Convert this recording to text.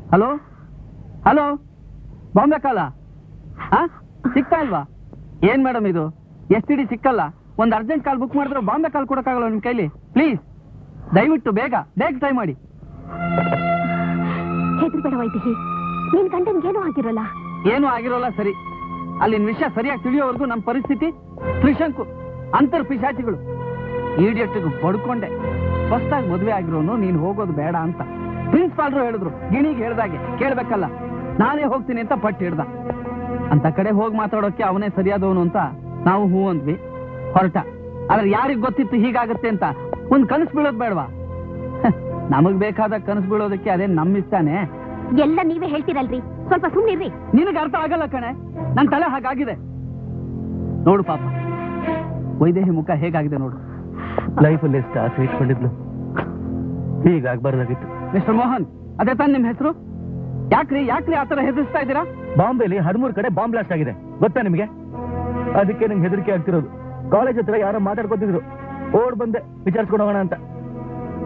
hello hello Bombay ಕಾಲ ಹಾ ಸಿಗ್ತಾ ಇಲ್ವಾ ಏನ್ ಮೇಡಮ್ ಇದು ಎಸ್ ಟಿ ಡಿ ಸಿಕ್ಕಲ್ಲ ಒಂದ್ ಅರ್ಜೆಂಟ್ ಕಾಲ್ ಬುಕ್ ಮಾಡಿದ್ರೆ ಬಾಂಬೆ ಕಾಲ್ ಕೊಡಕ್ಕಾಗಲ್ಲ ನಿಮ್ ಕೈಲಿ ಪ್ಲೀಸ್ ದಯವಿಟ್ಟು ಬೇಗ ಬೇಗ ಟ್ರೈ ಮಾಡಿ ಹೆದರ್ಬೇಡ ವೈದೇಹಿ ನಿನ್ ಗಂಡನ್ಗೇನೂ ಆಗಿರೋಲ್ಲ ಏನೂ ಆಗಿರೋಲ್ಲ ಸರಿ ಅಲ್ಲಿನ ವಿಷಯ ಸರಿಯಾಗಿ ತಿಳಿಯೋವರೆಗೂ ನಮ್ಮ ಪರಿಸ್ಥಿತಿ ತ್ರಿಶಂಕು ಅಂತರ್ ಪಿಶಾಚಿಗಳು ಈಡಿಯಟ್ಟಿಗೆ ಬಡ್ಕೊಂಡೆ ಹೊಸ್ದಾಗಿ ಮದುವೆ ಆಗಿರೋನು ನೀನು ಹೋಗೋದು ಬೇಡ ಅಂತ ಪ್ರಿನ್ಸಿಪಾಲ್ರು ಹೇಳಿದ್ರು ಗಿಣಿಗೆ ಹೇಳ್ದಾಗೆ ಕೇಳ್ಬೇಕಲ್ಲ ನಾನೇ ಹೋಗ್ತೀನಿ ಅಂತ ಪಟ್ಟು ಹಿಡ್ದ ಅಂತ ಕಡೆ ಹೋಗಿ ಮಾತಾಡೋಕೆ ಅವನೇ ಸರಿಯಾದವನು ಅಂತ ನಾವು ಹೂ ಅಂದ್ವಿ ಹೊರಟ ಆದ್ರೆ ಯಾರಿಗ್ ಗೊತ್ತಿತ್ತು ಹೀಗಾಗತ್ತೆ ಅಂತ ಒಂದ್ ಕನಸು ಬೀಳೋದ್ ಬೇಡವಾ ನಮಗ್ ಬೇಕಾದ ಕನಸು ಬೀಳೋದಕ್ಕೆ ಅದೇ ನಮ್ಮ ಇಷ್ಟಾನೆ ಎಲ್ಲ ನೀವೇ ಹೇಳ್ತೀರಲ್ರಿ ಸ್ವಲ್ಪ ಸುಮ್ನಿರ್ರಿ ನಿನಗೆ ಅರ್ಥ ಆಗಲ್ಲ ಕಣೆ ನನ್ ತಲೆ ಹಾಗಾಗಿದೆ ನೋಡು ಪಾಪ ವೈದೇಹಿ ಮುಖ ಹೇಗಾಗಿದೆ ನೋಡು ಲೈಫಲ್ಲಿ ಎಷ್ಟು ಆಸೆ ಇಟ್ಕೊಂಡಿದ್ಲು ಹೀಗಾಗ್ಬಾರ್ದಾಗಿತ್ತು ಮಿಸ್ಟರ್ ಮೋಹನ್ ಅದೇ ತಾನೆ ನಿಮ್ ಹೆಸರು ಯಾಕ್ರಿ ಯಾಕ್ರಿ ಆತರ ಹೆದರ್ಸ್ತಾ ಇದ್ದೀರಾ ಬಾಂಬೆಲಿ ಹದಿಮೂರು ಕಡೆ ಬಾಂಬ್ ಬ್ಲಾಸ್ಟ್ ಆಗಿದೆ ಗೊತ್ತಾ ನಿಮಗೆ ಅದಕ್ಕೆ ನಂಗೆ ಹೆದರಿಕೆ ಆಗ್ತಿರೋದು ಕಾಲೇಜ್ ಹತ್ರ ಯಾರೋ ಮಾತಾಡ್ಕೊತಿದ್ರು ಓಡ್ ಬಂದೆ ವಿಚಾರಿಸ್ಕೊಂಡು ಹೋಗೋಣ ಅಂತ